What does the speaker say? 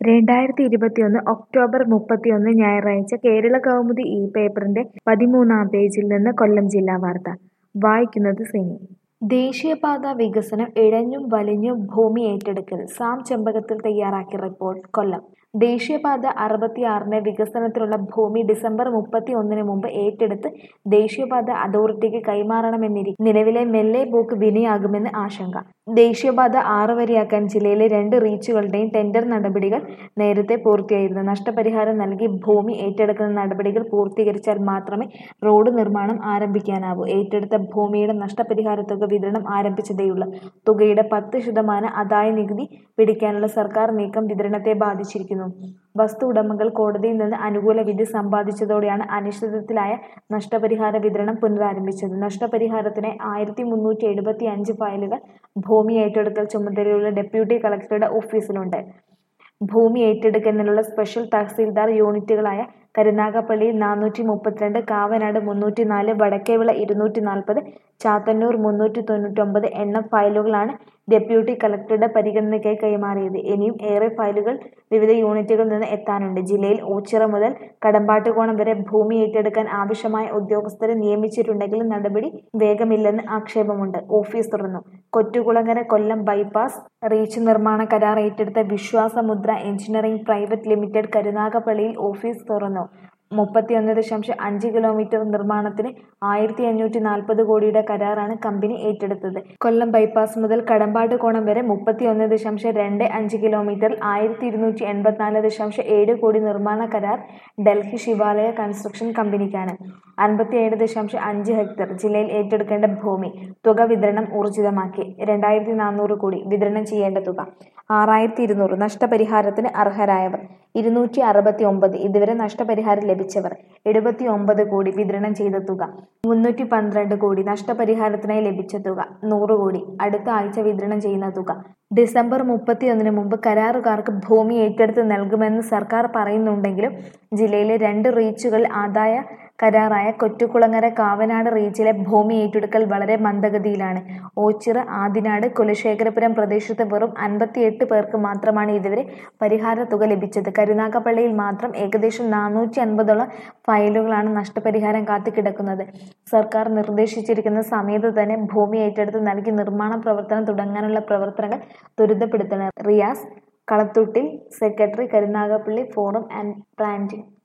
രണ്ടായിരത്തി ഇരുപത്തിയൊന്ന് ഒക്ടോബർ മുപ്പത്തിയൊന്ന് ഞായറാഴ്ച കേരള കൗമുദി ഈ പേപ്പറിന്റെ പതിമൂന്നാം പേജിൽ നിന്ന് കൊല്ലം ജില്ലാ വാർത്ത വായിക്കുന്നത് സിനി ദേശീയപാത വികസനം ഇഴഞ്ഞും വലിഞ്ഞും ഭൂമി ഏറ്റെടുക്കൽ സാം ചെമ്പകത്തിൽ തയ്യാറാക്കിയ റിപ്പോർട്ട് കൊല്ലം ദേശീയപാത അറുപത്തിയാറിന്റെ വികസനത്തിനുള്ള ഭൂമി ഡിസംബർ മുപ്പത്തി ഒന്നിന് മുമ്പ് ഏറ്റെടുത്ത് ദേശീയപാത അതോറിറ്റിക്ക് കൈമാറണമെന്നിരിക്കെ നിലവിലെ മെല്ലെ പോക്ക് വിനയാകുമെന്ന് ആശങ്ക ദേശീയപാത ആറ് വരിയാക്കാൻ ജില്ലയിലെ രണ്ട് റീച്ചുകളുടെയും ടെൻഡർ നടപടികൾ നേരത്തെ പൂർത്തിയായിരുന്നു നഷ്ടപരിഹാരം നൽകി ഭൂമി ഏറ്റെടുക്കുന്ന നടപടികൾ പൂർത്തീകരിച്ചാൽ മാത്രമേ റോഡ് നിർമ്മാണം ആരംഭിക്കാനാവൂ ഏറ്റെടുത്ത ഭൂമിയുടെ നഷ്ടപരിഹാര തുക വിതരണം ആരംഭിച്ചതേയുള്ളൂ തുകയുടെ പത്ത് ശതമാനം ആദായ നികുതി പിടിക്കാനുള്ള സർക്കാർ നീക്കം വിതരണത്തെ ബാധിച്ചിരിക്കുന്നു വസ്തു ഉടമകൾ കോടതിയിൽ നിന്ന് അനുകൂല വിധി സമ്പാദിച്ചതോടെയാണ് അനിശ്ചിതത്വത്തിലായ നഷ്ടപരിഹാര വിതരണം പുനരാരംഭിച്ചത് നഷ്ടപരിഹാരത്തിന് ആയിരത്തി മുന്നൂറ്റി എഴുപത്തി അഞ്ച് ഫയലുകൾ ഭൂമി ഏറ്റെടുക്കൽ ചുമതലയുള്ള ഡെപ്യൂട്ടി കളക്ടറുടെ ഓഫീസിലുണ്ട് ഭൂമി ഏറ്റെടുക്കുന്നതിനുള്ള സ്പെഷ്യൽ തഹസീൽദാർ യൂണിറ്റുകളായ കരുനാഗപ്പള്ളിയിൽ നാനൂറ്റി മുപ്പത്തിരണ്ട് കാവനാട് മുന്നൂറ്റി നാല് വടക്കേവിള ഇരുന്നൂറ്റി നാൽപ്പത് ചാത്തന്നൂർ മുന്നൂറ്റി തൊണ്ണൂറ്റൊമ്പത് എണ്ണം ഫയലുകളാണ് ഡെപ്യൂട്ടി കളക്ടറുടെ പരിഗണനയ്ക്കായി കൈമാറിയത് ഇനിയും ഏറെ ഫയലുകൾ വിവിധ യൂണിറ്റുകളിൽ നിന്ന് എത്താനുണ്ട് ജില്ലയിൽ ഓച്ചിറ മുതൽ കടമ്പാട്ടുകോണം വരെ ഭൂമി ഏറ്റെടുക്കാൻ ആവശ്യമായ ഉദ്യോഗസ്ഥരെ നിയമിച്ചിട്ടുണ്ടെങ്കിലും നടപടി വേഗമില്ലെന്ന് ആക്ഷേപമുണ്ട് ഓഫീസ് തുറന്നു കൊറ്റുകുളങ്ങര കൊല്ലം ബൈപ്പാസ് റീച്ച് നിർമ്മാണ കരാർ ഏറ്റെടുത്ത വിശ്വാസമുദ്ര എഞ്ചിനീയറിംഗ് പ്രൈവറ്റ് ലിമിറ്റഡ് കരുനാഗപ്പള്ളിയിൽ ഓഫീസ് തുറന്നു മുപ്പത്തിയൊന്ന് ദശാംശം അഞ്ച് കിലോമീറ്റർ നിർമ്മാണത്തിന് ആയിരത്തി അഞ്ഞൂറ്റി നാൽപ്പത് കോടിയുടെ കരാറാണ് കമ്പനി ഏറ്റെടുത്തത് കൊല്ലം ബൈപ്പാസ് മുതൽ കടമ്പാട് കോണം വരെ മുപ്പത്തിയൊന്ന് ദശാംശം രണ്ട് അഞ്ച് കിലോമീറ്ററിൽ ആയിരത്തി ഇരുന്നൂറ്റി എൺപത്തിനാല് ദശാംശം ഏഴ് കോടി നിർമ്മാണ കരാർ ഡൽഹി ശിവാലയ കൺസ്ട്രക്ഷൻ കമ്പനിക്കാണ് അൻപത്തിയേഴ് ദശാംശം അഞ്ച് ഹെക്ടർ ജില്ലയിൽ ഏറ്റെടുക്കേണ്ട ഭൂമി തുക വിതരണം ഊർജിതമാക്കി രണ്ടായിരത്തി നാനൂറ് കോടി വിതരണം ചെയ്യേണ്ട തുക ആറായിരത്തി ഇരുന്നൂറ് നഷ്ടപരിഹാരത്തിന് അർഹരായവർ ഇരുന്നൂറ്റി അറുപത്തി ഒമ്പത് ഇതുവരെ നഷ്ടപരിഹാരം ലഭിച്ചവർ എഴുപത്തി ഒമ്പത് കോടി വിതരണം ചെയ്ത തുക മുന്നൂറ്റി പന്ത്രണ്ട് കോടി നഷ്ടപരിഹാരത്തിനായി ലഭിച്ച തുക നൂറ് കോടി അടുത്ത ആഴ്ച വിതരണം ചെയ്യുന്ന തുക ഡിസംബർ മുപ്പത്തിയൊന്നിന് മുമ്പ് കരാറുകാർക്ക് ഭൂമി ഏറ്റെടുത്ത് നൽകുമെന്ന് സർക്കാർ പറയുന്നുണ്ടെങ്കിലും ജില്ലയിലെ രണ്ട് റീച്ചുകൾ ആദായ കരാറായ കൊറ്റുകുളങ്ങര കാവനാട് റീച്ചിലെ ഭൂമി ഏറ്റെടുക്കൽ വളരെ മന്ദഗതിയിലാണ് ഓച്ചിറ ആദിനാട് കുലശേഖരപുരം പ്രദേശത്ത് വെറും അൻപത്തിയെട്ട് പേർക്ക് മാത്രമാണ് ഇതുവരെ പരിഹാര തുക ലഭിച്ചത് കരുനാഗപ്പള്ളിയിൽ മാത്രം ഏകദേശം നാനൂറ്റി അൻപതോളം ഫയലുകളാണ് നഷ്ടപരിഹാരം കാത്തുകിടക്കുന്നത് സർക്കാർ നിർദ്ദേശിച്ചിരിക്കുന്ന സമയത്ത് തന്നെ ഭൂമി ഏറ്റെടുത്ത് നൽകി നിർമ്മാണ പ്രവർത്തനം തുടങ്ങാനുള്ള പ്രവർത്തനങ്ങൾ ത്വരിതപ്പെടുത്തണം Riyas Kalathuttil secretary Karunagappally forum and planting